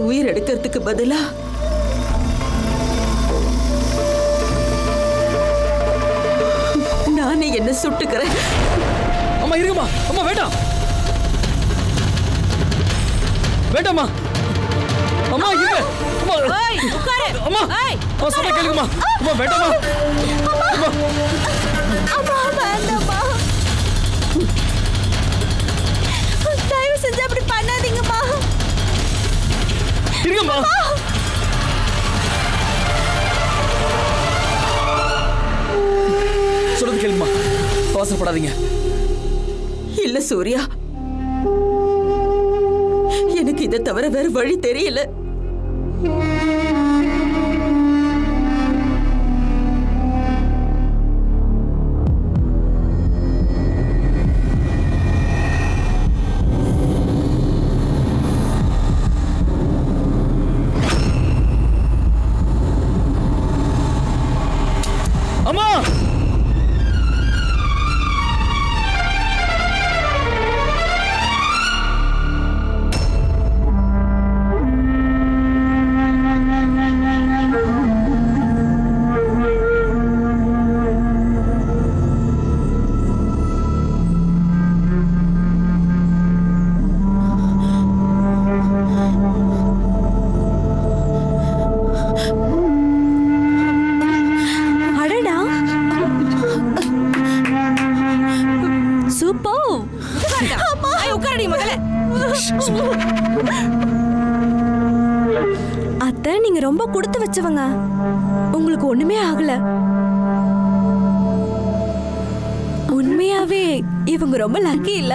உயிர் எடுக்கிறதுக்கு பதிலா நானே என்ன சுட்டுக்கிறேன் அம்மா இருங்கம்மா அம்மா வேண்டாம் வேண்டாம்மா அம்மா இருங்க அம்மா அம்மா அம்மா சொன்னா கேளுங்கம்மா அம்மா வேண்டாம்மா அம்மா அம்மா வேண்டாம்மா தயவு செஞ்சு அப்படி பண்ணாதீங்கம்மா இருங்கம்மா சொல்றது கேளுங்கம்மா அவசரப்படாதீங்க இல்ல சூர்யா எனக்கு இதை தவிர வேற வழி தெரியல அம்மா அடடா சூப்பர் உட்காரடி முதல்ல அத்தை நீங்க ரொம்ப கொடுத்து வச்சவங்க உங்களுக்கு ஒண்ணுமே ஆகல உண்மையாவே இவங்க ரொம்ப லக்கி இல்ல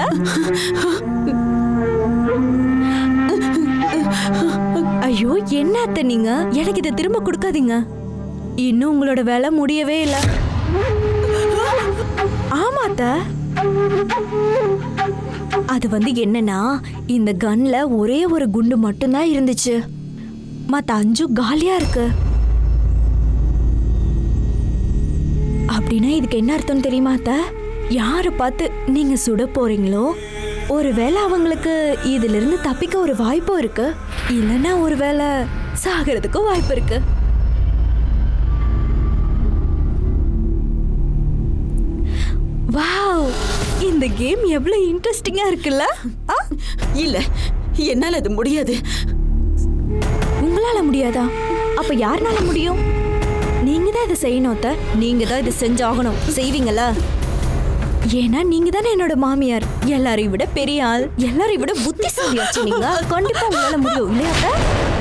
ஐயோ என்ன அத்தை நீங்க எனக்கு இதை திரும்ப கொடுக்காதீங்க இன்னும் உங்களோட வேலை முடியவே இல்ல ஆமா அத்தை அது வந்து என்னன்னா இந்த கன்ல ஒரே ஒரு குண்டு மட்டும்தான் இருந்துச்சு மத்த அஞ்சும் காலியா இருக்கு அப்படின்னா இதுக்கு என்ன அர்த்தம் தெரியுமா அத்த யாரை பார்த்து நீங்க சுட போறீங்களோ ஒருவேளை அவங்களுக்கு இதுல இருந்து தப்பிக்க ஒரு வாய்ப்பும் இருக்கு இல்லைன்னா ஒருவேளை சாகிறதுக்கும் வாய்ப்பு இருக்கு வாவ் இந்த கேம் எவ்வளவு இன்ட்ரெஸ்டிங்கா இருக்குல்ல ஆ? இல்ல என்னால அது முடியாது உங்களால முடியாதா அப்ப யாருனால முடியும் நீங்க தான் இதை செய்யணும் அத்தை நீங்க தான் இதை செஞ்சாகணும் செய்வீங்களா ஏன்னா நீங்க தானே என்னோட மாமியார் எல்லாரையும் விட பெரிய ஆள் எல்லாரையும் விட புத்திசாலியாச்சு நீங்க கண்டிப்பா உங்களால முடியும் இல்லையா அத்தை?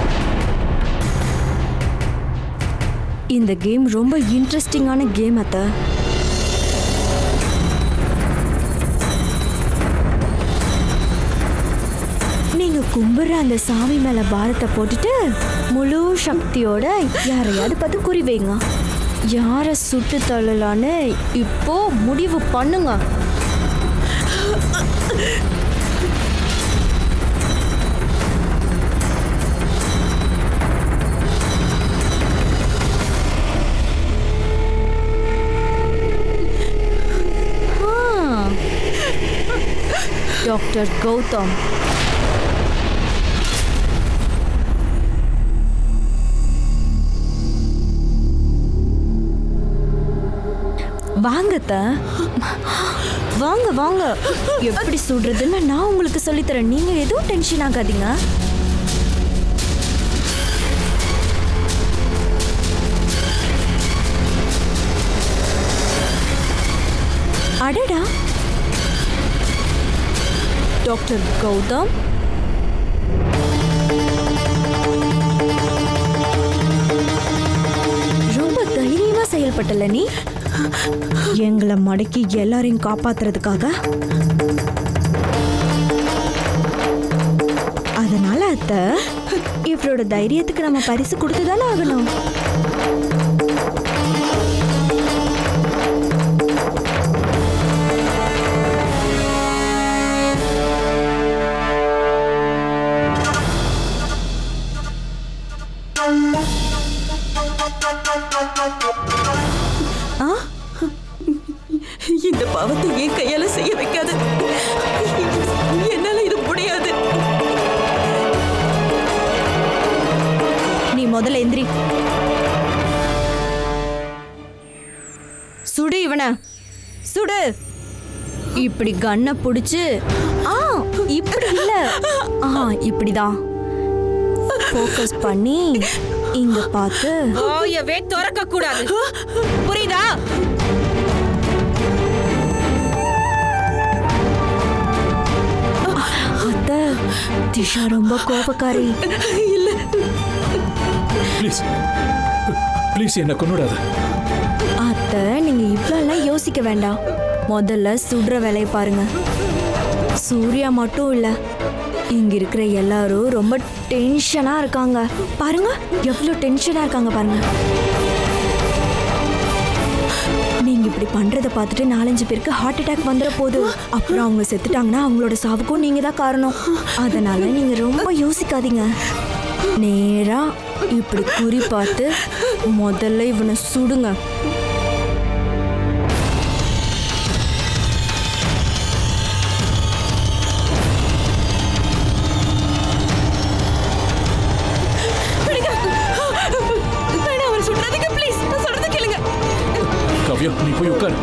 இந்த கேம் ரொம்ப இன்ட்ரெஸ்டிங்கான கேம் அத்தை நீங்க கும்பிடுற அந்த சாமி மேல பாரத்தை போட்டுட்டு முழு சக்தியோட யாரையாவது பார்த்து குறி வைங்க யார சுட்டு தள்ளலான்னு இப்போ முடிவு பண்ணுங்க ஆ. டாக்டர் கௌதம் வாங்கத்த வாங்க வாங்க எப்படி சுடுறதுன்னு நான் உங்களுக்கு சொல்லித்தரேன் நீங்க எதுவும் டென்ஷன் ஆகாதீங்க அடடா டாக்டர் கௌதம் ரொம்ப தைரியமா செயல்பட்டல நீ எங்களை மடக்கி எல்லாரையும் காப்பாத்துறதுக்காக அதனால அத்த இவரோட தைரியத்துக்கு நம்ம பரிசு கொடுத்துதானே ஆகணும் ஆ இந்த பாவத்தை என் கையால செய்ய வைக்காது என்னால இது முடியாது முதல்ல எந்திரி சுடு இவனை சுடு இப்படி கண்ணை பிடிச்சு ஆ இப்படி இல்ல ஆ இப்படிதான் ஃபோக்கஸ் பண்ணி இங்க பார்த்து வாயவே திறக்க கூடாது புரியுதா அத்தை திஷா ரொம்ப கோபக்காரி ப்ளீஸ் ப்ளீஸ் என்ன கொண்டுடாத அத்தை நீங்க இவ்வளோலாம் யோசிக்க வேண்டாம் முதல்ல சுடுற வேலையை பாருங்க சூர்யா மட்டும் இல்ல இங்க இருக்கிற எல்லாரும் ரொம்ப டென்ஷனா இருக்காங்க பாருங்க எவ்வளோ டென்ஷனா இருக்காங்க பாருங்க நீங்க இப்படி பண்றத பார்த்துட்டு நாலஞ்சு பேருக்கு ஹார்ட் அட்டாக் வந்துட போகுது அப்புறம் அவங்க செத்துட்டாங்கன்னா அவங்களோட சாவுக்கும் நீங்க தான் காரணம் அதனால நீங்க ரொம்ப யோசிக்காதீங்க நேரா இப்படி குறி பார்த்து முதல்ல இவனை சுடுங்க வேணாம் அவர் சுடுறதுக்கு ப்ளீஸ் நான் சொல்றத கேளுங்க கவ்யா நீ போய் உட்கார்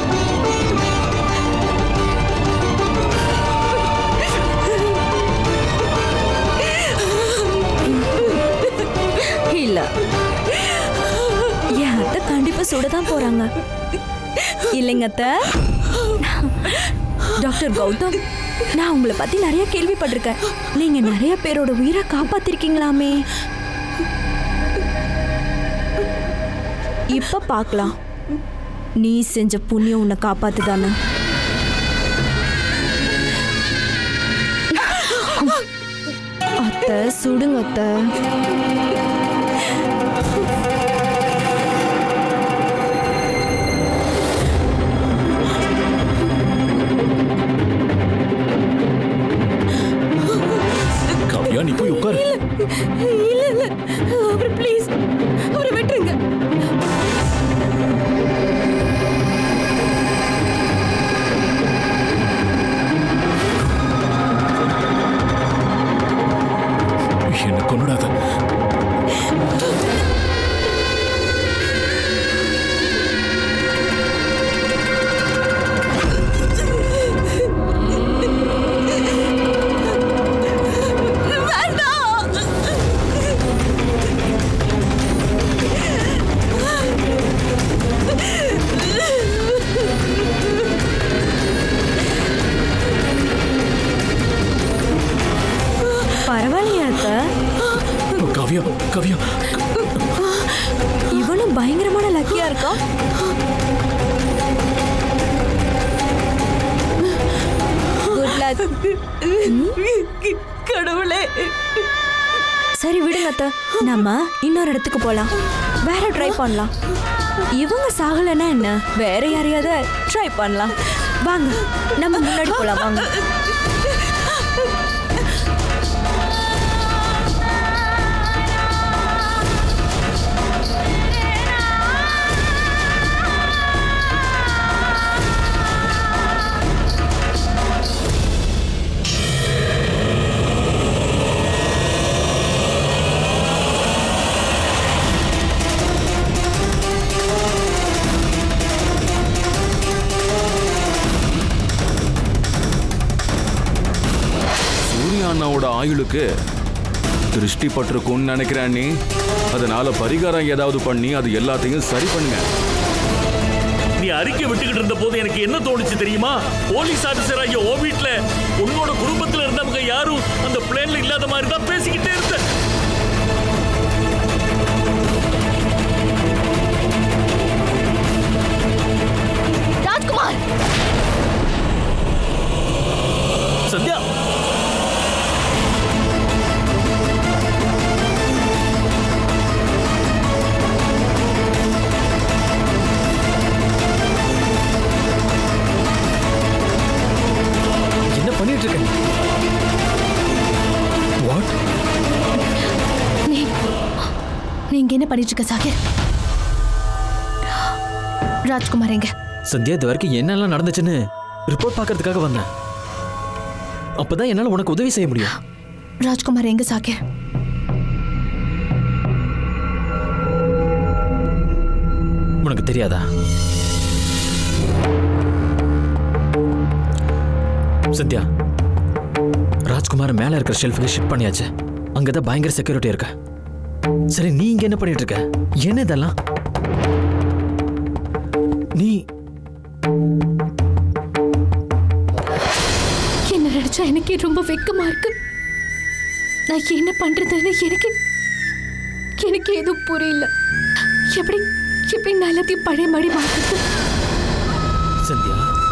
இல்ல என் அத்தை கண்டிப்பா சுடதான் போறாங்க இல்லைங்க அத்தை டாக்டர் கௌதம் நான் உங்களை பத்தி நிறைய கேள்விப்பட்டிருக்கேன் நீங்க நிறைய பேரோட உயிரை காப்பாத்திருக்கீங்களாமே இப்ப பார்க்கலாம் நீ செஞ்ச புண்ணியம் உன்னை காப்பாத்துதானே அத்தை சுடுங்க அத்தை கவ்யா நீ போய் உட்கார் இல்ல இல்ல அவர் ப்ளீஸ் அவரை விட்டுருங்க என்ன கொண்டுடாத பரவாயில்லையா அத்தை கவ்யா கவ்யா இவனும் பயங்கரமான லக்கியா இருக்கான் குட் லக் கடவுளே சரி விடுங்க அத்தை நம்ம இன்னொரு இடத்துக்கு போலாம் வேற ட்ரை பண்ணலாம் இவங்க சாகலைன்னா என்ன வேற யாரையாவது ட்ரை பண்ணலாம் வாங்க நம்ம முன்னாடி போலாம் வாங்க சூர்யா அண்ணாவோட ஆயுளுக்கு திருஷ்டி பட்டிருக்கும்னு நினைக்கிறேன் நீ அதனால பரிகாரம் ஏதாவது பண்ணி அது எல்லாத்தையும் சரி பண்ணுங்க நீ அறிக்கை விட்டுக்கிட்டு இருந்த போது எனக்கு என்ன தோணுச்சு தெரியுமா போலீஸ் ஆபீசர் ஆகிய ஓ வீட்ல உன்னோட குடும்பத்துல இருந்தவங்க யாரும் அந்த பிளேன்ல இல்லாத மாதிரி தான் பேசிக்கிட்டே இருந்த ராஜ்குமார் சத்யா என்ன பண்ணிட்டு இருக்க நீ? வாட் நீ நீங்க என்ன பண்ணிட்டு இருக்க சாகிர் ராஜ்குமார் எங்க சத்யா இது வரைக்கும் என்னெல்லாம் நடந்துச்சுன்னு ரிப்போர்ட் பார்க்கறதுக்காக வந்தேன் அப்பதான் என்னால உனக்கு உதவி செய்ய முடியும் ராஜ்குமார் எங்க சாகிர் உனக்கு தெரியாதா சத்யா ராஜ்குமார் மேல இருக்கிற ஷெல்ஃபுக்கு ஷிஃப்ட் பண்ணியாச்சு அங்கதான் பயங்கர செக்யூரிட்டி இருக்க சரி நீ இங்க என்ன பண்ணிட்டு இருக்க என்ன இதெல்லாம் நீ என்ன நினைச்சா எனக்கு ரொம்ப வெக்கமா இருக்கு நான் என்ன பண்றதுன்னு எனக்கு எனக்கு எதுவும் புரியல எப்படி எப்படி நான் எல்லாத்தையும் பழைய மாதிரி மாத்துறது சந்தியா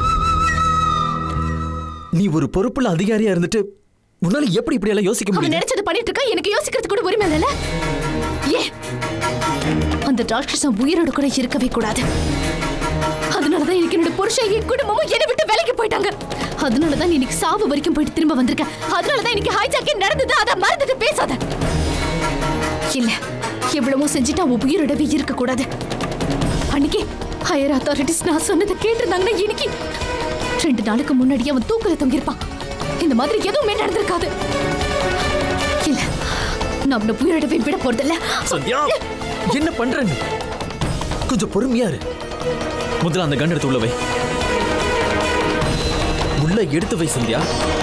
நீ ஒரு பொறுப்புள்ள அதிகாரியா இருந்துட்டு உன்னால எப்படி இப்படி எல்லாம் யோசிக்க அவன் முடியும் நினைச்சது பண்ணிட்டு இருக்கா எனக்கு யோசிக்கிறது கூட உரிமை இல்லைல்ல ஏன் அந்த ராட்சசம் உயிரோட கூட இருக்கவே கூடாது அதனாலதான் எனக்கு என்னோட புருஷன் என் குடும்பமும் என்னை விட்டு வேலைக்கு போயிட்டாங்க அதனாலதான் நீ இன்னைக்கு சாவு வரைக்கும் போயிட்டு திரும்ப வந்திருக்க அதனாலதான் இன்னைக்கு ஹைஜாக்கே நடந்தது அதை மறந்துட்டு பேசாத இல்ல எவ்வளவோ செஞ்சுட்டு அவன் உயிரோடவே இருக்க கூடாது அன்னைக்கு ஹையர் அத்தாரிட்டிஸ் நான் சொன்னதை கேட்டிருந்தாங்கன்னா இன்னைக்கு ரெண்டு நாளுக்கு முன்னாடி அவன் தூக்கல தொங்கிருப்பான் இந்த மாதிரி எதுவுமே நடந்திருக்காது இல்ல நான் அவனை உயிரோடவே விட போறதில்ல சந்தியா என்ன பண்ற நீ கொஞ்சம் பொறுமையா இரு முதல்ல அந்த கன் எடுத்து உள்ள வை உள்ள எடுத்து வை சந்தியா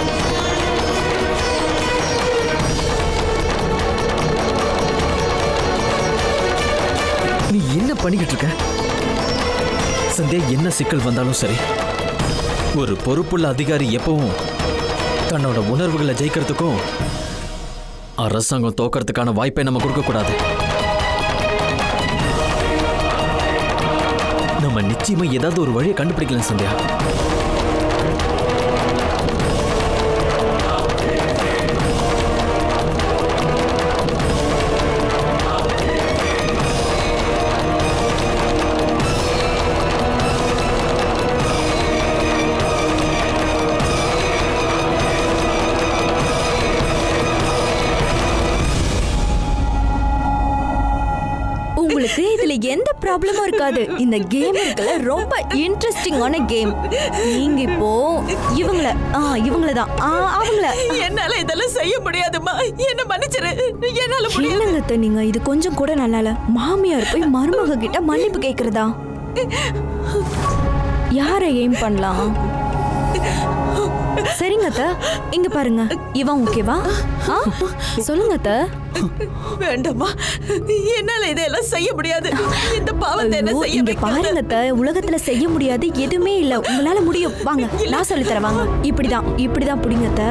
நீ என்ன பண்ணிக்கிட்டு இருக்க சந்தியா என்ன சிக்கல் வந்தாலும் சரி ஒரு பொறுப்புள்ள அதிகாரி எப்பவும் தன்னோட உணர்வுகளை ஜெயிக்கிறதுக்கும் அரசாங்கம் தோக்கறதுக்கான வாய்ப்பை நம்ம கொடுக்க கூடாது நம்ம நிச்சயமா ஏதாவது ஒரு வழியை கண்டுபிடிக்கலாம் சந்தியா உங்களுக்கு இதுல எந்த ப்ராப்ளமும் இருக்காது இந்த கேம் இருக்குல்ல ரொம்ப இன்ட்ரெஸ்டிங்கான கேம் நீங்க இப்போ இவங்கள ஆ இவங்கள தான் ஆ அவங்கள என்னால இதெல்லாம் செய்ய முடியாதுமா என்ன மன்னிச்சிரு என்னால முடியாது என்னங்க அத்தை நீங்க இது கொஞ்சம் கூட நல்லா இல்ல மாமியார் போய் மருமக கிட்ட மன்னிப்பு கேக்குறதா யாரை எய்ம் பண்ணலாம் சரிங்க அத்தை இங்க பாருங்க இவன் ஓகேவா ஆ சொல்லுங்க அத்தை வேண்டாமா என்னால இதெல்லாம் செய்ய முடியாது இந்த பாவத்தை என்ன ஐயோ, செய்ய இங்க வைக்காத. பாருங்க அத்தை, உலகத்துல செய்ய முடியாது எதுவுமே இல்ல உங்களால முடியும் வாங்க நான் சொல்லி தரேன் வாங்க இப்படிதான் இப்படிதான் புடிங்க அத்தை.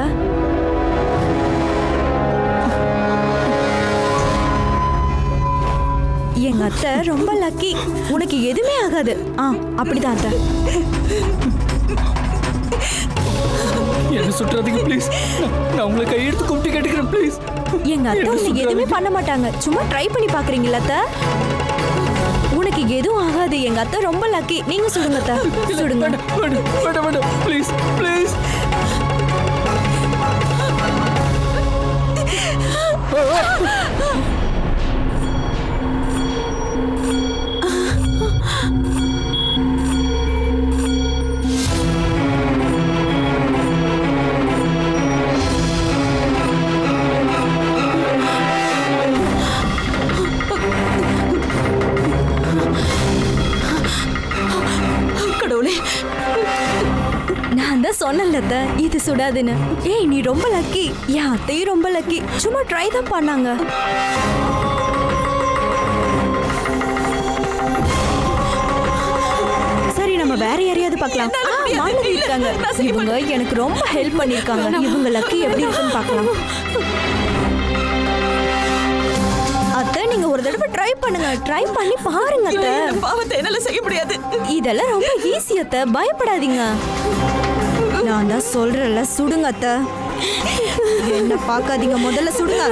எங்க அத்தை ரொம்ப லக்கி உனக்கு எதுவுமே ஆகாது ஆ அப்படிதான் அத்தை என்ன சுற்றாதீங்க ப்ளீஸ் நான் உங்களை கையெடுத்து கும்பிட்டு கேட்டுக்கிறேன் ப்ளீஸ் எங்க அத்தை உனக்கு எதுவுமே பண்ண மாட்டாங்க சும்மா ட்ரை பண்ணி பாக்குறீங்களா அத்தை உனக்கு எதுவும் ஆகாது எங்க அத்தை ரொம்ப லக்கி நீங்க சுடுங்க அத்தை சுடுங்க வேண்டாம் வேண்டாம் வேண்டாம் ப்ளீஸ் ப்ளீஸ் கடவுளே நான் தான் சொன்னேன்ல அத்தை, இது சுடாதுன்னு ஏய் நீ ரொம்ப லக்கி என் அத்தையும் ரொம்ப லக்கி சும்மா ட்ரை தான் பண்ணாங்க சரி நம்ம வேற யாரையாவது பார்க்கலாம் என்னால ஆ, முடியாது. மாலதி இல்ல, இருக்காங்க நான் செய்ய இவங்க எனக்கு ரொம்ப ஹெல்ப் பண்ணிருக்காங்க இவங்க லக்கி எப்படி இருக்குன்னு பார்க்கலாம் அத்தை நீங்க ஒரு தடவை ட்ரை பண்ணுங்க ட்ரை பண்ணி பாருங்க அத்தை இந்த பாவத்தை என்னால செய்ய முடியாது இதெல்லாம் ரொம்ப ஈஸி அத்தை பயப்படாதீங்க நான் தான் சொல்றேன்ல சுடுங்க அத்தை என்ன பார்க்காதீங்க முதல்ல சுடுங்க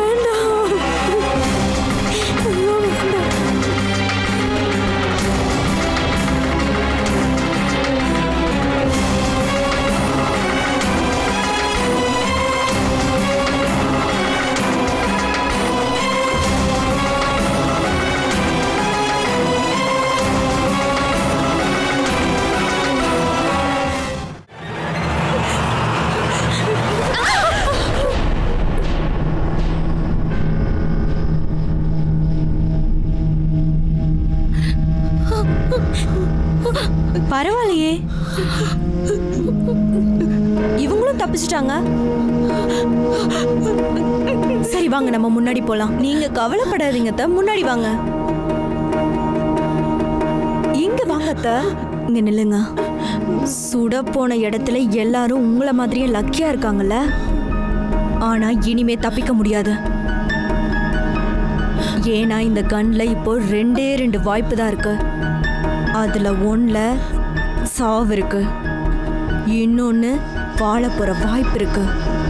பரவாயில்லையே இவங்களும் தப்பிச்சிட்டாங்க சரி வாங்க நம்ம முன்னாடி போலாம் நீங்க கவலைப்படாதீங்க அத்தை முன்னாடி வாங்க இங்க வாங்க அத்தை இங்க நில்லுங்க சுட போன இடத்துல எல்லாரும் உங்களை மாதிரியே லக்கியா இருக்காங்கல்ல ஆனா இனிமே தப்பிக்க முடியாது ஏன்னா இந்த கண்ல இப்போ ரெண்டே ரெண்டு வாய்ப்பு தான் இருக்கு அதுல ஒண்ணுல சாவு இருக்கு இன்னொன்னு வாழ போற வாய்ப்பு இருக்கு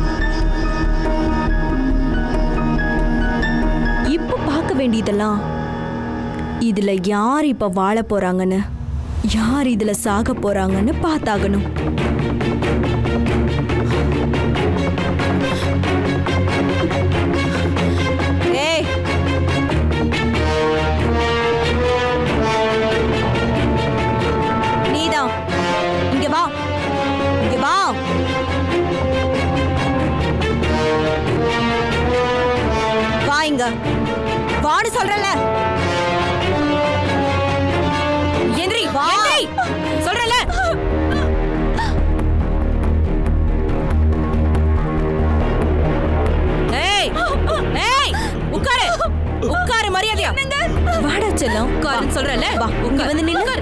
இப்போ பார்க்க வேண்டியதெல்லாம் இதுல யார் இப்ப வாழ போறாங்கன்னு யார் இதுல சாக போறாங்கன்னு பார்த்தாகணும் ஏய் நீதான் இங்க வா இங்க வா வா இங்க வான்னு சொல்றல எந்திரி வா சொல்றல ஏய் ஏய் உட்காரு உட்காரு மரியாதையா வாடா செல்லம் உட்காரு சொல்றல வா இங்க வந்து நின்னு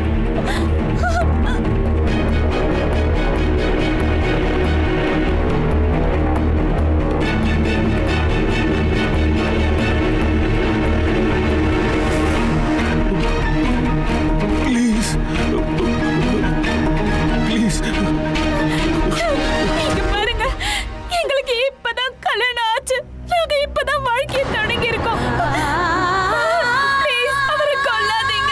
ப்ளீஸ் ப்ளீஸ் இங்க பாருங்க எங்களுக்கு இப்பதான் கல்யாணம் ஆச்சு நாங்க இப்பதான் வாழ்க்கையை தொடங்கி இருக்கோம் Please, அவரை கொல்லாதீங்க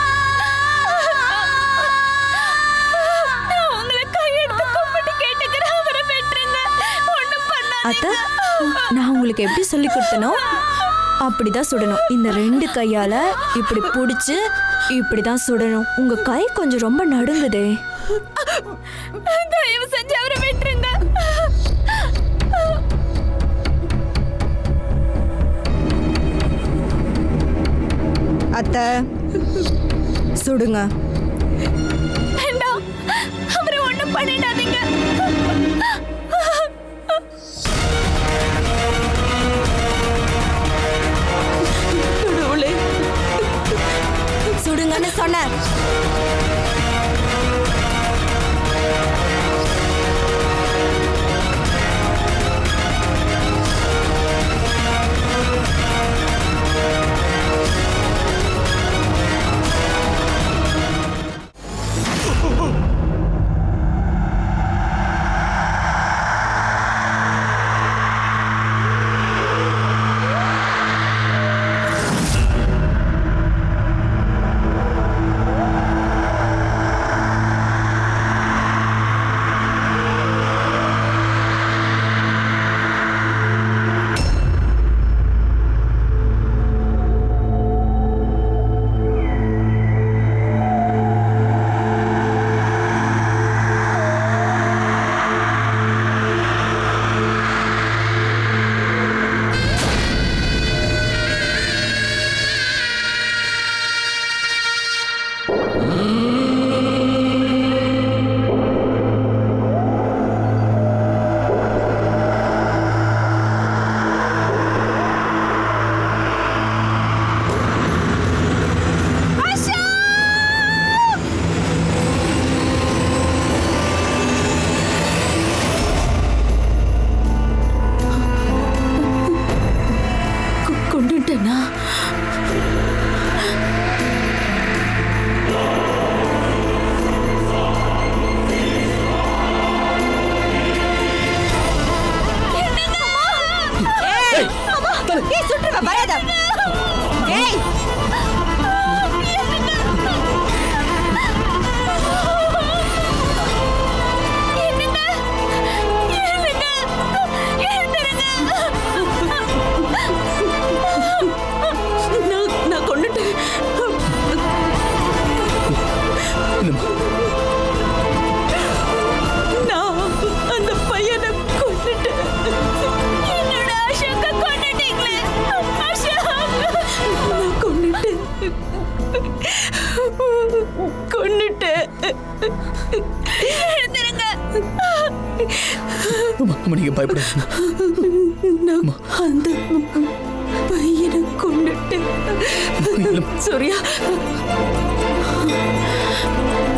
நான் உங்களை கையெடுத்து கும்பிட்டு கேட்டுக்கிறேன் அவரை விட்டுருங்க ஒண்ணும் அத்தை பண்ணாதீங்க நான் உங்களுக்கு எப்படி சொல்லி கொடுத்தனோ அப்படிதான் சுடணும் இந்த ரெண்டு கையால இப்படி பிடிச்சு இப்படிதான் சுடணும் உங்க கை கொஞ்சம் ரொம்ப நடுங்குதே தயவு செஞ்சு அவரை விட்டுருங்க அத்தை சுடுங்க வேண்டாம் அவரை ஒண்ணும் பண்ணிடாதீங்க கடவுளே சுடுங்கன்னு சொன்னேன் கொண்டுட்டேனா ஏய் ஏய் சுற்றுவ வராத ஏய் நான் நான் கொண்டுட்டேன் நான் அந்த பையனை கொண்டுட்டேன் என்னோட ஆஷாக்க கொண்டுட்டீங்களே ஆஷா அம்மா அம்மா நீங்க பயப்படாதீங்க நான் அந்த பையனை கொண்டுட்டேன் இல்ல. சூர்யா